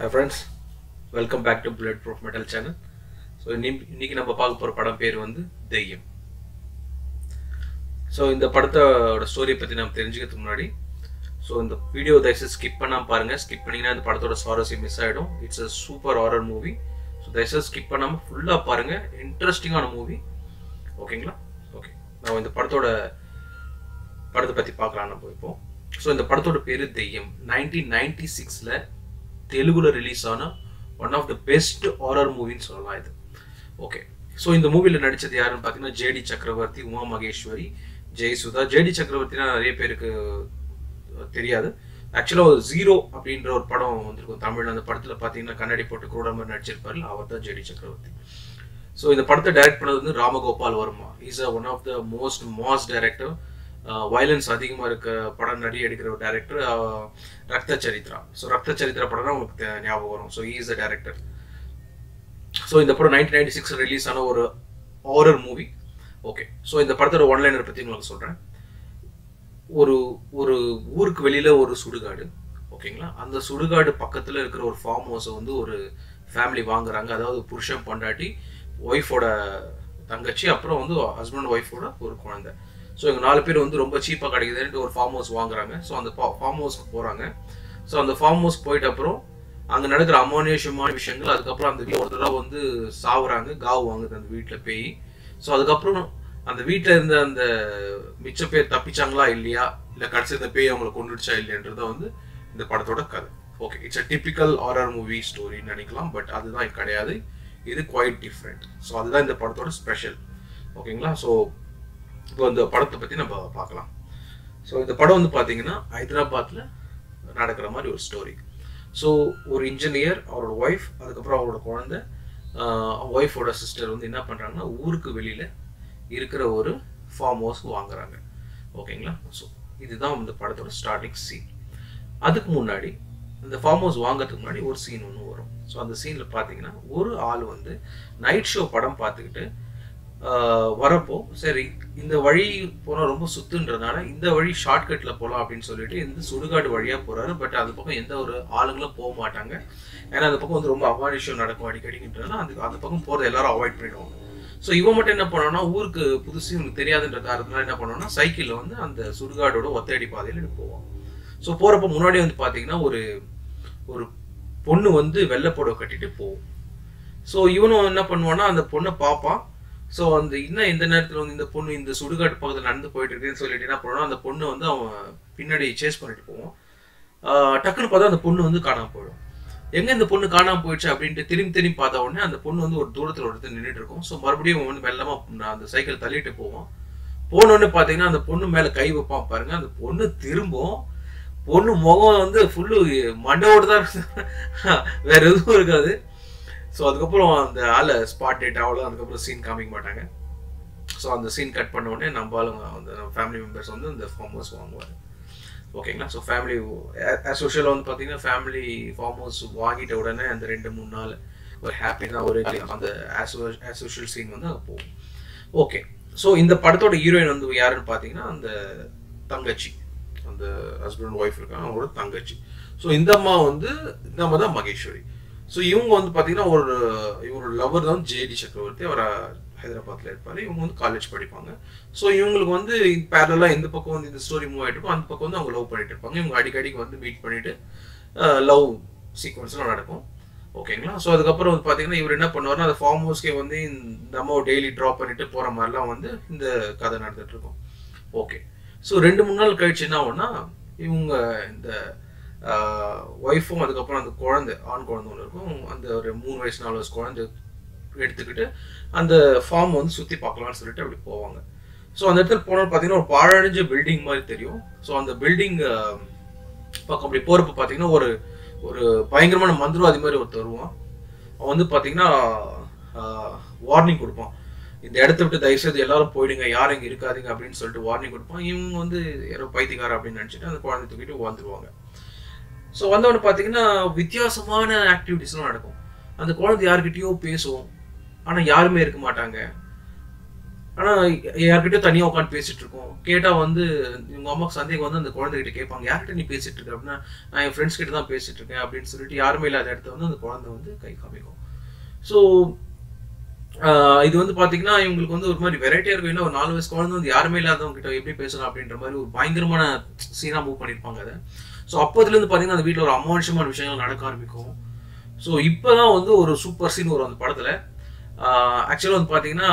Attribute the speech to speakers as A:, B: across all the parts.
A: Hi friends welcome back to bullet proof metal channel so இன்னைக்கு நம்ம பார்க்க போகிற படம் பேர் வந்து தெய்யம் ஸோ இந்த படத்தோட ஸ்டோரியை பற்றி நம்ம தெரிஞ்சுக்கிறதுக்கு முன்னாடி ஸோ இந்த வீடியோ தயவுசெய்து ஸ்கிப் பண்ணாமல் பாருங்கள் ஸ்கிப் பண்ணிங்கன்னா இந்த படத்தோட சுவாரஸ்யம் மிஸ் ஆகிடும் it's a super horror movie so தயவுசெய்து ஸ்கிப் பண்ணாமல் ஃபுல்லாக பாருங்கள் இன்ட்ரெஸ்டிங்கான மூவி ஓகேங்களா ஓகே நான் இந்த படத்தோட படத்தை பற்றி பார்க்கலாம் நம்ம இப்போ ஸோ இந்த படத்தோட பேர் தெய்யம் நைன்டீன் நைன்டி சிக்ஸில் தெலுங்குல ரிலீஸ் ஆன one of the best horror மூவின்னு சொல்லலாம் இது ஓகே ஸோ இந்த மூவியில் நடித்தது யாருன்னு பார்த்தீங்கன்னா ஜேடி சக்கரவர்த்தி உமா மகேஸ்வரி ஜெயசுதா ஜேடி சக்கரவர்த்தினா நிறைய பேருக்கு தெரியாது ஆக்சுவலாக ஒரு ஜீரோ அப்படின்ற ஒரு படம் வந்திருக்கும் தமிழ் அந்த படத்தில் பார்த்தீங்கன்னா கண்ணாடி போட்டு கூட மாதிரி நடிச்சிருப்பாரு அவர் தான் ஜேடி சக்கரவர்த்தி ஸோ இந்த படத்தை டைரக்ட் பண்ணது வந்து Ramgopal Varma is a one of the most mass director violence அதிகமாக இருக்க படம் நடி எடுக்கிற ஒரு டேரக்டர் ரக்த சரித்ரா ஸோ ரக்த சரித்ரா படம் தான் உங்களுக்கு தெ- ஞாபகம் வரும் so is a director so இந்த படம் நைன்டீன் நைன்டி சிக்ஸ் ரிலீஸ் ஆன ஒரு ஹாரர் மூவி ஓகே ஸோ இந்த படத்தோட ஒன்லைனர் பற்றி உங்களுக்கு சொல்கிறேன் ஒரு ஒரு ஊருக்கு வெளியில ஒரு சுடுகாடு ஓகேங்களா அந்த சுடுகாடு பக்கத்துல இருக்கிற ஒரு ஃபார்ம் ஹவுஸை வந்து ஒரு ஃபேமிலி வாங்குறாங்க அதாவது புருஷன் பொண்டாட்டி ஒய்ஃபோட தங்கச்சி அப்புறம் வந்து ஹஸ்பண்ட் ஒய்ஃபோட ஒரு குழந்தை ஸோ இவங்க நாலு பேர் வந்து ரொம்ப சீப்பாக கிடைக்குதுன்ட்டு ஒரு ஃபார்ம் ஹவுஸ் வாங்குறாங்க ஸோ அந்த ஃபார்ம் ஹவுஸ்க்கு போகிறாங்க ஸோ அந்த ஃபார்ம் ஹவுஸ் போயிட்ட அப்புறம் அங்கே நடக்கிற அமானுஷமான விஷயங்கள் அதுக்கப்புறம் அந்த வீட்டில் ஒரு தடவை வந்து சாவுறாங்க காவு வாங்குது அந்த வீட்டில் பேய் ஸோ அதுக்கப்புறம் அந்த வீட்டில் இருந்த அந்த மிச்ச பேர் தப்பிச்சாங்களா இல்லையா இல்லை கடைசி இந்த பேய் அவங்களை கொண்டுடுச்சா இல்லைன்றத வந்து இந்த படத்தோட கதை okay it's a typical horror movie ஸ்டோரின்னு நினைக்கலாம் பட் அதுதான் கிடையாது இது குவைட் டிஃப்ரெண்ட் ஸோ அதுதான் இந்த படத்தோட ஸ்பெஷல் ஓகேங்களா ஸோ இப்போ இந்த படத்தை பற்றி நம்ம பார்க்கலாம் ஸோ இந்த படம் வந்து பார்த்தீங்கன்னா ஹைதராபாத்தில் நடக்கிற மாதிரி ஒரு ஸ்டோரி ஸோ ஒரு இன்ஜினியர் அவரோட ஒய்ஃப் அதுக்கப்புறம் அவரோட குழந்தை ஒய்ஃபோட சிஸ்டர் வந்து என்ன பண்ணுறாங்கன்னா ஊருக்கு வெளியில் இருக்கிற ஒரு ஃபார்ம் ஹவுஸ் வாங்குறாங்க ஓகேங்களா ஸோ இதுதான் இந்த படத்தோட ஸ்டார்டிங் சீன் அதுக்கு முன்னாடி இந்த ஃபார்ம் ஹவுஸ் வாங்குறதுக்கு முன்னாடி ஒரு சீன் ஒன்று வரும் ஸோ அந்த சீனில் பார்த்தீங்கன்னா ஒரு ஆள் வந்து நைட் ஷோ படம் பார்த்துக்கிட்டு ஆஹ், வரப்போ சரி இந்த வழி போனால் ரொம்ப சுத்துன்றதுனால இந்த வழி ஷார்ட்கட்டில் போகலாம் அப்படின்னு சொல்லிட்டு இந்த சுடுகாடு வழியாக போகிறாரு பட் அது பக்கம் எந்த ஒரு ஆளுங்களும் போக மாட்டாங்க ஏன்னா அந்த பக்கம் வந்து ரொம்ப அவானிஷம் நடக்கும் அடிக்கடின்றதுனால அந்த அந்த பக்கம் போகிறத எல்லாரும் அவாய்ட் பண்ணிடுவாங்க ஸோ இவன் மட்டும் என்ன பண்ணான்னா ஊருக்கு புதுசு இவனுக்கு தெரியாதுன்ற காரணத்தினால என்ன பண்ணான்னா சைக்கிளில் வந்து அந்த சுடுகாடோட ஒத்தையடி பாதையில் போவான் ஸோ போகிறப்ப முன்னாடி வந்து பார்த்தீங்கன்னா ஒரு ஒரு பொண்ணு வந்து வெள்ளை புடவை கட்டிட்டு போகும் ஸோ இவனும் என்ன பண்ணுவான்னா அந்த பொண்ணை பார்ப்பான் ஸோ அந்த இன்னும் இந்த நேரத்தில் வந்து இந்த பொண்ணு இந்த சுடுகாட்டு பக்கத்தில் நடந்து போயிட்டு இருக்குன்னு சொல்லிட்டு என்ன பண்ணுவான்னா அந்த பொண்ணு வந்து அவன் பின்னாடி சேஸ் பண்ணிட்டு போவான் ஆஹ் டக்குன்னு பார்த்தா அந்த பொண்ணு வந்து காணாம போயிடும் எங்க இந்த பொண்ணு காணாம போயிடுச்சு அப்படின்ட்டு திரும்பி திரும்பி பார்த்த உடனே அந்த பொண்ணு வந்து ஒரு தூரத்தில் ஒரு இடத்துல நின்றுட்டு இருக்கும் ஸோ மறுபடியும் அவன் வந்து மெல்லமா அந்த சைக்கிள் தள்ளிட்டு போவான் போன உடனே பார்த்தீங்கன்னா அந்த பொண்ணு மேலே கை வைப்பான் பாருங்க அந்த பொண்ணு திரும்பும் பொண்ணு முகம் வந்து ஃபுல்லு மண்டோடு தான் இருக்கு. வேற எதுவும் இருக்காது ஸோ அதுக்கப்புறம் அந்த ஆளை ஸ்பாட் டேட் அவ்வளோ அதுக்கப்புறம் சீன் காமிக்க மாட்டாங்க ஸோ அந்த சீன் கட் பண்ண உடனே நம்ம ஆளுங்க அந்த ஃபேமிலி மெம்பர்ஸ் வந்து இந்த ஃபார்ம் ஹவுஸ் வாங்குவாங்க ஓகேங்களா ஸோ ஃபேமிலி ஆஸ் யூஷுவலாக வந்து பார்த்தீங்கன்னா ஃபேமிலி ஃபார்ம் ஹவுஸ் வாங்கிட்ட உடனே அந்த ரெண்டு மூணு நாள் ஒரு ஹாப்பி தான் ஒரு அந்த ஆஸ் ஆஸ் யூஷுவல் சீன் வந்து அங்கே போகும் ஓகே ஸோ இந்த படத்தோட ஹீரோயின் வந்து யாருன்னு பார்த்தீங்கன்னா அந்த தங்கச்சி அந்த ஹஸ்பண்ட் ஒய்ஃப் இருக்காங்க அவங்களோட தங்கச்சி ஸோ இந்த அம்மா வந்து இந்த அம்மா தான் மகேஸ்வரி ஸோ இவங்க வந்து பார்த்தீங்கன்னா ஒரு இவரோட லவர் தான் ஜேடி சக்கரவர்த்தி அவர் ஹைதராபாத்தில் இருப்பார் இவங்க வந்து காலேஜ் படிப்பாங்க ஸோ இவங்களுக்கு வந்து பேரலாக இந்த பக்கம் வந்து இந்த ஸ்டோரி மூவ் ஆகிட்டு இருக்கும் அந்த பக்கம் வந்து அவங்க லவ் பண்ணிட்டு இருப்பாங்க இவங்க அடிக்கடிக்கு வந்து மீட் பண்ணிட்டு லவ் சீக்வன்ஸ்லாம் நடக்கும் ஓகேங்களா ஸோ அதுக்கப்புறம் வந்து பார்த்தீங்கன்னா இவர் என்ன பண்ணுவார்னா அந்த ஃபார்ம் ஹவுஸ்க்கே வந்து இந்த அம்மாவை டெய்லி ட்ராப் பண்ணிட்டு போகிற மாதிரிலாம் வந்து இந்த கதை நடந்துட்டு இருக்கும் ஓகே ஸோ ரெண்டு மூணு நாள் கழிச்சு என்ன ஆகும்னா இவங்க இந்த ஒய்ஃபும் அதுக்கப்புறம் அந்த குழந்தை ஆண் குழந்தை ஒன்று இருக்கும் அந்த ஒரு மூணு வயசு நாலு வயசு குழந்தை எடுத்துக்கிட்டு அந்த ஃபார்ம் வந்து சுற்றி பார்க்கலாம்னு சொல்லிட்டு அப்படி போவாங்க ஸோ அந்த இடத்துல போனால் பார்த்தீங்கன்னா ஒரு பாழடைஞ்ச பில்டிங் மாதிரி தெரியும் ஸோ அந்த பில்டிங் பக்கம் அப்படி போகிறப்ப பார்த்தீங்கன்னா ஒரு ஒரு பயங்கரமான மந்திரவாதி மாதிரி ஒருத்தர் வருவான் அவன் வந்து பார்த்தீங்கன்னா வார்னிங் கொடுப்பான் இந்த இடத்த விட்டு தயவுசெய்து எல்லாரும் போயிடுங்க யாரும் இங்கே இருக்காதீங்க அப்படின்னு சொல்லிட்டு வார்னிங் கொடுப்பான் இவங்க வந்து யாரோ பைத்தியக்கார அப்படின்னு நினச்சிட்டு அந்த குழந்தை தூக்கிட்டு வந்துருவாங்க ஸோ வந்தவொடனே பார்த்தீங்கன்னா வித்தியாசமான ஆக்டிவிட்டிஸ்லாம் நடக்கும் அந்த குழந்தை யார்கிட்டயோ பேசும் ஆனால் யாருமே இருக்க மாட்டாங்க ஆனால் யார்கிட்டயும் தனியாக உட்காந்து பேசிட்டு இருக்கோம் கேட்டால் வந்து இவங்க அம்மாக்கு சந்தேகம் வந்து அந்த குழந்தைகிட்ட கேட்பாங்க யார்கிட்ட நீ பேசிட்டு இருக்க அப்படின்னா நான் என் ஃப்ரெண்ட்ஸ் கிட்ட தான் பேசிட்டு இருக்கேன் அப்படின்னு சொல்லிட்டு யாருமே இல்லாத இடத்த வந்து அந்த குழந்தை வந்து கை காமிக்கும் ஸோ இது வந்து பாத்தீங்கன்னா இவங்களுக்கு வந்து ஒரு மாதிரி வெரைட்டியா இருக்கும் என்ன ஒரு நாலு வயசு குழந்தை வந்து யாருமே இல்லாதவங்க கிட்ட எப்படி பேசலாம் அப்படின்ற மாதிரி ஒரு பயங்கரமான சீனா மூவ் பண்ணியிருப்பாங்க அதை ஸோ அப்போதுல இருந்து பாத்தீங்கன்னா அந்த வீட்டில் ஒரு அமானுஷமான விஷயங்கள் நடக்க ஆரம்பிக்கும் ஸோ இப்போதான் வந்து ஒரு சூப்பர் சீன் வரும் அந்த படத்துல ஆக்சுவலாக வந்து பாத்தீங்கன்னா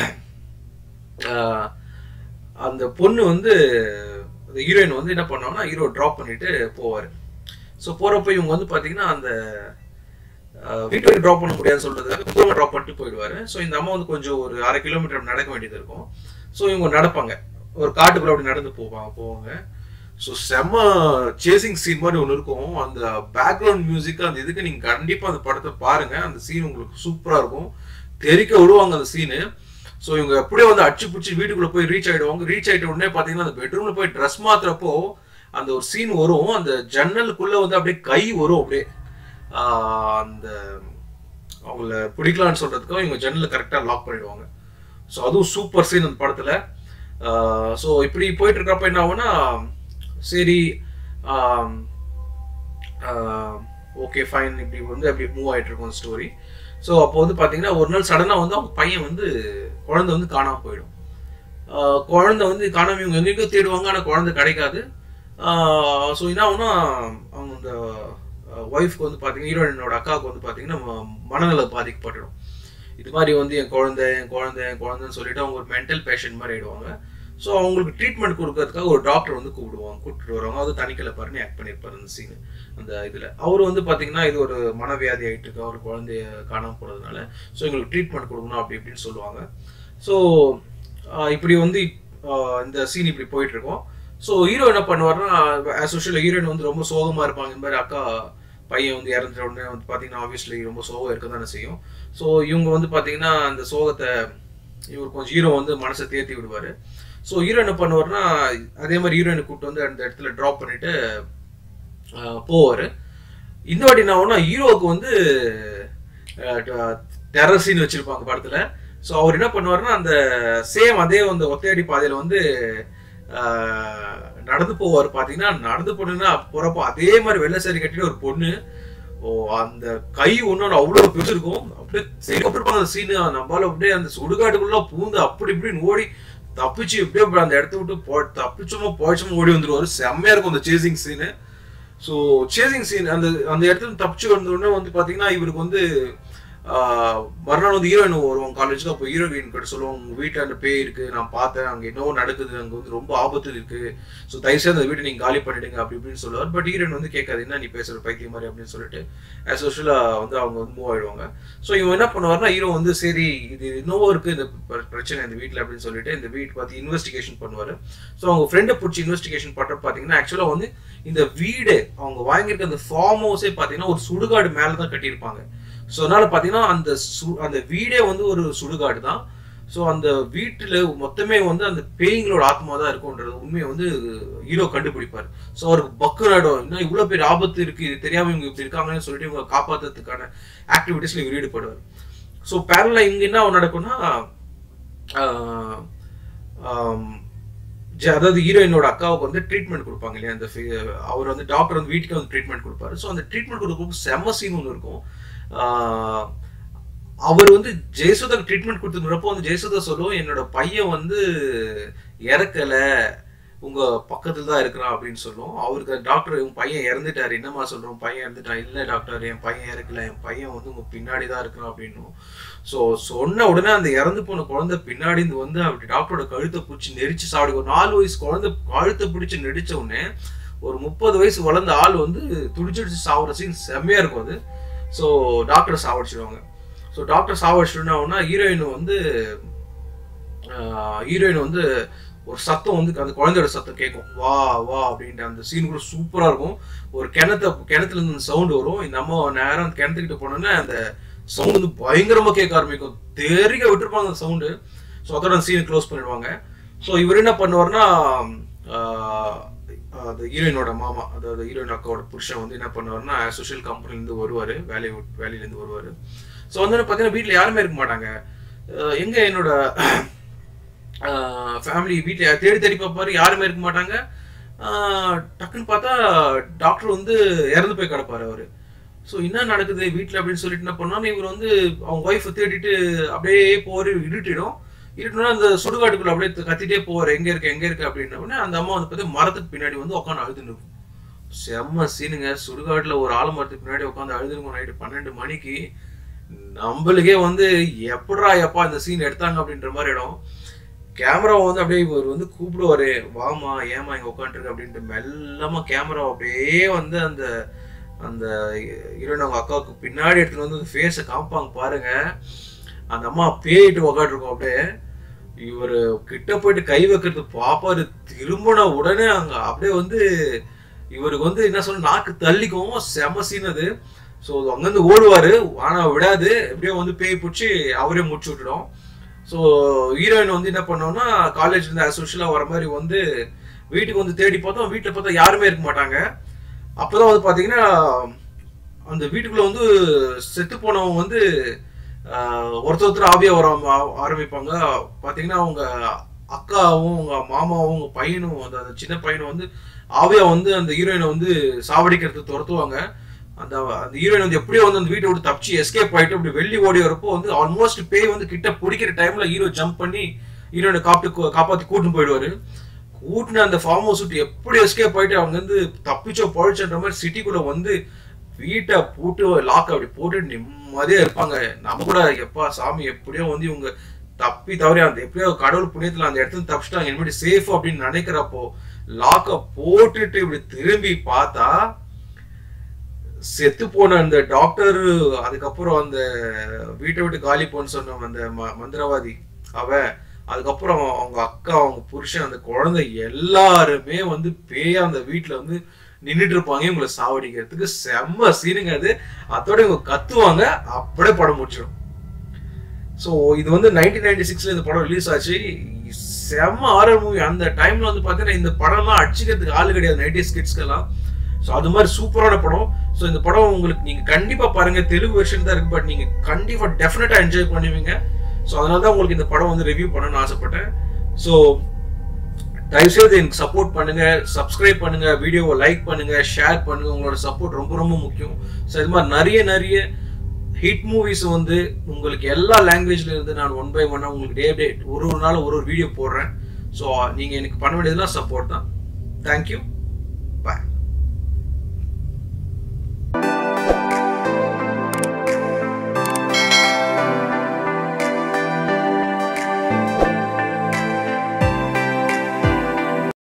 A: ஆஹ், அந்த பொண்ணு வந்து அந்த ஹீரோயின் வந்து என்ன பண்ணுவாங்கன்னா ஹீரோ ட்ராப் பண்ணிட்டு போவார் ஸோ போறப்ப இவங்க வந்து பாத்தீங்கன்னா அந்த ஆஹ், வீட்டுக்கு ட்ராப் பண்ண முடியாதுன்னு சொல்றதுக்காக தூரம் ட்ராப் பண்ணிட்டு போயிடுவாரு ஸோ இந்த அம்மா வந்து கொஞ்சம் ஒரு அரை கிலோமீட்டர் நடக்க வேண்டியது இருக்கும் ஸோ இவங்க நடப்பாங்க ஒரு காட்டுக்குள்ள அப்படி நடந்து போவாங்க போவாங்க ஸோ செம்ம சேசிங் சீன் மாதிரி ஒன்று இருக்கும் அந்த பேக்ரவுண்ட் மியூசிக் அந்த இதுக்கு நீங்க கண்டிப்பா அந்த படத்தை பாருங்க அந்த சீன் உங்களுக்கு சூப்பரா இருக்கும் தெறிக்க விடுவாங்க அந்த சீனு ஸோ இவங்க அப்படியே வந்து அடிச்சு பிடிச்சி வீட்டுக்குள்ள போய் ரீச் ஆயிடுவாங்க ரீச் ஆயிட்ட உடனே பாத்தீங்கன்னா அந்த பெட்ரூம்ல போய் ட்ரெஸ் மாத்துறப்போ அந்த ஒரு சீன் வரும் அந்த ஜன்னலுக்குள்ள வந்து அப்படியே கை வரும் அப்படியே ஆஹ் அந்த அவங்கள பிடிக்கலான்னு சொல்றதுக்கும் இவங்க ஜன்னலை கரெக்டாக லாக் பண்ணிடுவாங்க ஸோ அதுவும் சூப்பர் சீன் அந்த படத்துல ஸோ இப்படி போயிட்டு இருக்கப்ப என்ன ஆகும்னா சரி ஓகே ஃபைன் இப்படி வந்து அப்படி மூவ் ஆயிட்டு இருக்கும் ஸ்டோரி ஸோ அப்போ வந்து பார்த்தீங்கன்னா ஒரு நாள் சடனாக வந்து அவங்க பையன் வந்து குழந்தை வந்து காணாம போயிடும் ஆஹ் குழந்தை வந்து காணாம இவங்க எங்கேயோ தேடுவாங்க ஆனால் குழந்தை கிடைக்காது ஸோ என்ன ஆகும்னா அவங்க அந்த ஒய்ஃப்க்கு வந்து பார்த்தீங்கன்னா ஹீரோயினோட அக்காவுக்கு வந்து பார்த்தீங்கன்னா ம- மனநல பாதிக்கப்பட்டுடும் இது மாதிரி வந்து என் குழந்தை என் குழந்தை என் குழந்தைன்னு சொல்லிட்டு அவங்க ஒரு மென்டல் பேஷண்ட் மாதிரி ஆயிடுவாங்க ஸோ அவங்களுக்கு ட்ரீட்மெண்ட் கொடுக்கறதுக்காக ஒரு டாக்டர் வந்து கூப்பிடுவாங்க கூப்பிட்டு வருவாங்க அது தனிக்கலை பாருன்னு ஆக்ட் பண்ணியிருப்பாரு அந்த சீன் அந்த இதில் அவர் வந்து பார்த்தீங்கன்னா இது ஒரு மனவியாதி ஆயிட்டு இருக்கு அவர் குழந்தைய காணாம போனதுனால ஸோ எங்களுக்கு ட்ரீட்மெண்ட் கொடுக்கணும் அப்படி இப்படின்னு சொல்லுவாங்க ஸோ இப்படி வந்து ஆஹ் இந்த சீன் இப்படி போயிட்டு இருக்கோம் ஸோ ஹீரோ என்ன பண்ணுவார்னா ஆஸ் யூஷுவல் ஹீரோயின் வந்து ரொம்ப சோகமா இருப்பாங்க இந்த மாதிரி அக்கா பையன் வந்து இறந்துட்ட உடனே வந்து பார்த்தீங்கன்னா ஆப்வியஸ்லி ரொம்ப சோகம் இருக்க தானே செய்யும் ஸோ இவங்க வந்து பார்த்தீங்கன்னா அந்த சோகத்தை இவர் கொஞ்சம் ஹீரோ வந்து மனசை தேத்தி விடுவார் ஸோ ஹீரோ என்ன பண்ணுவார்னா அதே மாதிரி ஹீரோயினை கூப்பிட்டு வந்து அந்த இடத்துல ட்ராப் பண்ணிட்டு போவார் இந்த வாட்டி என்ன ஆகும்னா ஹீரோவுக்கு வந்து டெரர் சீன் வச்சிருப்பாங்க படத்துல ஸோ அவர் என்ன பண்ணுவாருன்னா அந்த சேம் அதே அந்த ஒத்தையடி பாதையில வந்து ஆஹ், நடந்து போவார் பாத்தீங்கன்னா நடந்து போனீங்கன்னா போறப்போ அதே மாதிரி வெள்ளை சாரி கட்டிட்டு ஒரு பொண்ணு ஓ அந்த கை ஒன்னொன்று அவ்வளோ பெருசு இருக்கும் அப்படியே சரி போட்டிருப்பாங்க அந்த சீனு நம்மளால அப்படியே அந்த சுடுகாட்டுக்குள்ள பூந்து அப்படி இப்படின்னு ஓடி தப்பிச்சு எப்படியோ அப்படி அந்த இடத்த விட்டு போ தப்பிச்சோமோ போயிச்சோமோ ஓடி வந்துருவாரு செம்மையா இருக்கும் அந்த chasing scene so chasing scene அந்த அந்த இடத்துல தப்பிச்சு வந்த உடனே வந்து பாத்தீங்கன்னா இவருக்கு வந்து ஆஹ், மறுநாள் வந்து ஹீரோயின் வருவாங்க காலேஜுக்கு அப்போ ஹீரோயின் கிட்ட சொல்லுவாங்க உங்க வீட்டில் அந்த பேய் இருக்கு நான் பார்த்தேன் அங்கே என்னவோ நடக்குது அங்கே வந்து ரொம்ப ஆபத்து இருக்கு ஸோ தயவுசெய்து அந்த வீட்டை நீங்க காலி பண்ணிடுங்க அப்படி இப்படின்னு சொல்லுவார் பட் ஹீரோயின் வந்து கேட்காது என்ன நீ பேசுற பைத்தியம் மாதிரி அப்படின்னு சொல்லிட்டு ஆஸ் யூஷுவலாக வந்து அவங்க வந்து மூவ் ஆயிடுவாங்க ஸோ இவன் என்ன பண்ணுவார்னா ஹீரோ வந்து சரி இது என்னவோ இருக்கு இந்த பிர- பிரச்சனை இந்த வீட்டில் அப்படின்னு சொல்லிட்டு இந்த வீட்டு பார்த்து இன்வெஸ்டிகேஷன் பண்ணுவார் ஸோ அவங்க ஃப்ரெண்டை பிடிச்சி இன்வெஸ்டிகேஷன் பண்ணுற பார்த்தீங்கன்னா ஆக்சுவலாக வந்து இந்த வீடு அவங்க வாங்கியிருக்க அந்த ஃபார்ம் ஹவுஸே பார்த்தீங்கன்னா ஒரு சுடுகாடு மேலே தான் கட்டியிருப்பாங்க ஸோ அதனால பார்த்தீங்கன்னா அந்த சு அந்த வீடே வந்து ஒரு சுடுகாடு தான் ஸோ அந்த வீட்டில் மொத்தமே வந்து அந்த பேய்களோட ஆத்மா தான் இருக்கும்ன்றது உண்மையை வந்து ஹீரோ கண்டுபிடிப்பார் ஸோ அவருக்கு பக்கு நாடும் இன்னும் இவ்வளோ பெரிய ஆபத்து இருக்கு இது தெரியாம இவங்க இப்படி இருக்காங்கன்னு சொல்லிட்டு இவங்க காப்பாத்துறதுக்கான ஆக்டிவிட்டீஸ்ல இவர் ஈடுபடுவார் ஸோ பேரலா இங்க என்ன நடக்கும்னா ஆஹ், ஆம், ஜ- அதாவது ஹீரோயினோட அக்காவுக்கு வந்து ட்ரீட்மெண்ட் கொடுப்பாங்க இல்லையா அந்த ஃபி- அவர் வந்து டாக்டர் வந்து வீட்டுக்கு வந்து ட்ரீட்மெண்ட் கொடுப்பாரு ஸோ அந்த ட்ரீட்மெண்ட் கொடுக்கும்போது செம்ம சீன் ஒன்று இருக்கும் ஆஹ், அவர் வந்து ஜெயசுதா ட்ரீட்மெண்ட் கொடுத்துருப்போ வந்து ஜெயசுதா சொல்லுவோம் என்னோட பையன் வந்து இறக்கல உங்க பக்கத்துல தான் இருக்கிறான் அப்படின்னு சொல்லுவோம் அவருக்கு டாக்டர் உன் பையன் இறந்துட்டாரு என்னம்மா சொல்றோம் பையன் இறந்துட்டான் இல்ல டாக்டர் என் பையன் இறக்கல என் பையன் வந்து உங்க பின்னாடி தான் இருக்கிறான் அப்படின்னும் ஸோ சொன்ன உடனே அந்த இறந்து போன குழந்தை பின்னாடி இருந்து வந்து அப்படி டாக்டரோட கழுத்தை பிடிச்சி நெரிச்சு சாப்பிடு ஒரு நாலு வயசு குழந்தை கழுத்தை பிடிச்சி நெரிச்ச உடனே ஒரு முப்பது வயசு வளர்ந்த ஆள் வந்து துடிச்சிடிச்சு சாவுற சீன் செம்மையா இருக்கும் அது ஸோ டாக்டர் சாவடிச்சிடுவாங்க ஸோ டாக்டர் சாவடிச்சிட்டோன்னா ஹீரோயின் வந்து ஹீரோயின் வந்து ஒரு சத்தம் வந்து அந்த குழந்தையோட சத்தம் கேட்கும் வா வா அப்படின்ட்டு அந்த சீன் கூட சூப்பரா இருக்கும் ஒரு கிணத்த கிணத்துல இருந்து சவுண்ட் வரும் இந்த அம்மா நேரம் அந்த கிணத்துக்கிட்ட போனோன்னே அந்த சவுண்ட் வந்து பயங்கரமா கேட்க ஆரம்பிக்கும் தெரிக்க விட்டுருப்பாங்க அந்த சவுண்டு ஸோ அதோட அந்த சீனை க்ளோஸ் பண்ணிடுவாங்க ஸோ இவர் என்ன பண்ணுவார்னா ஆஹ், அது ஹீரோயினோட மாமா அதாவது ஹீரோயின் அக்காவோட புருஷன் வந்து என்ன பண்ணுவாருன்னா சோஷியல் கம்பெனிலேருந்து வருவார் வேலையை விட்டு வேலையிலேருந்து வருவார் ஸோ வந்து பார்த்தீங்கன்னா வீட்டில் யாருமே இருக்க மாட்டாங்க அஹ் எங்க என்னோட ஃபேமிலி வீட்டில் தேடி தேடி பார்ப்பாரு யாருமே இருக்க மாட்டாங்க ஆஹ் டக்குன்னு பார்த்தா டாக்டர் வந்து இறந்து போய் கிடப்பாரு அவரு ஸோ என்ன நடக்குது வீட்டில் அப்படின்னு சொல்லிட்டு என்ன பண்ணாலும் இவர் வந்து அவங்க ஒய்ஃபை தேடிட்டு அப்படியே போர் இருட்டிடும் இருட்டினா அந்த சுடுகாட்டுக்குள்ள அப்படியே கத்திட்டே போவார் எங்க இருக்கு எங்க இருக்கு அப்படின்ன உடனே அந்த அம்மா வந்து பார்த்து மரத்துக்கு பின்னாடி வந்து உட்காந்து அழுது நிற்கும் செம்ம சீனுங்க சுடுகாட்டுல ஒரு ஆலமரத்துக்கு பின்னாடி உட்காந்து அழுதுருக்கும் நைட்டு பன்னெண்டு மணிக்கு நம்மளுக்கே வந்து எப்படா எப்பா இந்த சீன் எடுத்தாங்க அப்படின்ற மாதிரி இடம் கேமரா வந்து அப்படியே இவர் வந்து கூப்பிடுவாரு வாமா ஏமா இங்க உட்காந்துருக்கு அப்படின்ட்டு மெல்லமா கேமரா அப்படியே வந்து அந்த அந்த ஹீரோயின் அவங்க அக்காவுக்கு பின்னாடி எடுத்துட்டு வந்து ஃபேஸை காமிப்பாங்க பாருங்க அந்த அம்மா பேயிட்டு உக்காண்டிருக்கும் அப்படியே இவர் கிட்ட போயிட்டு கை வைக்கிறது பாப்பாரு திரும்பின உடனே அங்க அப்படியே வந்து இவருக்கு வந்து என்ன சொல்ல நாக்கு தள்ளிக்கும் செம சீன் அது ஸோ அங்கேருந்து ஓடுவாரு ஆனா விடாது எப்படியோ வந்து பேய் பிடிச்சி அவரே முடிச்சு விட்டுடும் ஸோ ஹீரோயின் வந்து என்ன பண்ணோம்னா காலேஜ்ல இருந்து அசோஷியலாக வர மாதிரி வந்து வீட்டுக்கு வந்து தேடி பார்த்தோம் வீட்டில் பார்த்தா யாருமே இருக்க மாட்டாங்க அப்போதான் வந்து பார்த்தீங்கன்னா அந்த வீட்டுக்குள்ள வந்து செத்து போனவங்க வந்து ஆஹ், ஒருத்தர் ஒருத்தர் ஆவியா வர ஆ- ஆரம்பிப்பாங்க பார்த்தீங்கன்னா அவங்க அக்காவும் உங்க மாமாவும் உங்க பையனும் அந்த அந்த சின்ன பையனும் வந்து ஆவியா வந்து அந்த ஹீரோயினை வந்து சாவடிக்கிறதுக்கு துரத்துவாங்க அந்த அந்த ஹீரோயின் வந்து எப்படியோ வந்து அந்த வீட்டை விட்டு தப்பிச்சு எஸ்கேப் ஆயிட்டு அப்படி வெளியே ஓடி வரப்போ வந்து ஆல்மோஸ்ட் பேய் வந்து கிட்ட பிடிக்கிற டைம்ல ஹீரோ ஜம்ப் பண்ணி ஹீரோயினை காப்பிட்டு காப்பாத்தி கூட்டின்னு போயிடுவாரு கூட்டின அந்த ஃபார்ம் ஹவுஸ் விட்டு எப்படி எஸ்கேப் ஆயிட்டு அவங்க வந்து தப்பிச்சோ பழிச்சன்ற மாதிரி சிட்டிக்குள்ள வந்து வீட்டை போட்டு லாக் அப்படி போட்டு நிம்மதியா இருப்பாங்க நம்ம கூட எப்பா சாமி எப்படியோ வந்து இவங்க தப்பி தவறி அந்த எப்படியோ கடவுள் புண்ணியத்துல அந்த இடத்துல தப்பிச்சிட்டாங்க இனிமேல் சேஃப் அப்படின்னு நினைக்கிறப்போ லாக்க போட்டுட்டு இப்படி திரும்பி பார்த்தா செத்து போன அந்த டாக்டர் அதுக்கப்புறம் அந்த வீட்டை விட்டு காலி போன்னு சொன்ன அந்த ம- மந்திரவாதி அவ அதுக்கப்புறம் அவங்க அக்கா அவங்க புருஷன் அந்த குழந்தை எல்லாருமே வந்து பேயா அந்த வீட்டுல வந்து நின்னுட்டு இருப்பாங்க இவங்களை சாவடிக்கிறதுக்கு செம்ம சீனுங்க அது அதோட இவங்க கத்துவாங்க அப்படியே படம் முடிச்சிடும் ஸோ இது வந்து நைன்டீன் நைன்டி சிக்ஸ்ல இந்த படம் ரிலீஸ் ஆச்சு செம்ம ஆரர் மூவி அந்த டைம்ல வந்து பார்த்தீங்கன்னா இந்த படம்லாம் அடிச்சுக்கிறதுக்கு ஆள் கிடையாது நைன்டி கிட்ஸ்க்கெல்லாம் ஸோ அது மாதிரி சூப்பரான படம் ஸோ இந்த படம் உங்களுக்கு நீங்க கண்டிப்பா பாருங்க தெலுங்கு வெர்ஷன் தான் இருக்கு பட் நீங்க கண்டிப்பா டெஃபினட்டா என்ஜாய் பண்ணுவீங்க ஸோ அதனால தான் உங்களுக்கு இந்த படம் வந்து ரிவ்யூ பண்ணணும்னு ஆசைப்பட்டேன் ஸோ தயவுசெய்து எனக்கு சப்போர்ட் பண்ணுங்க சப்ஸ்கிரைப் பண்ணுங்க வீடியோவை லைக் பண்ணுங்க ஷேர் பண்ணுங்க உங்களோட சப்போர்ட் ரொம்ப ரொம்ப முக்கியம் ஸோ இது மாதிரி நிறைய நிறைய ஹிட் மூவிஸ் வந்து உங்களுக்கு எல்லா லாங்குவேஜ்ல இருந்து நான் ஒன் பை ஒன்னா உங்களுக்கு டே டே ஒரு ஒரு நாள் ஒரு ஒரு வீடியோ போடுறேன் ஸோ நீங்க எனக்கு பண்ண வேண்டியதெல்லாம் சப்போர்ட் தான் தேங்க்யூ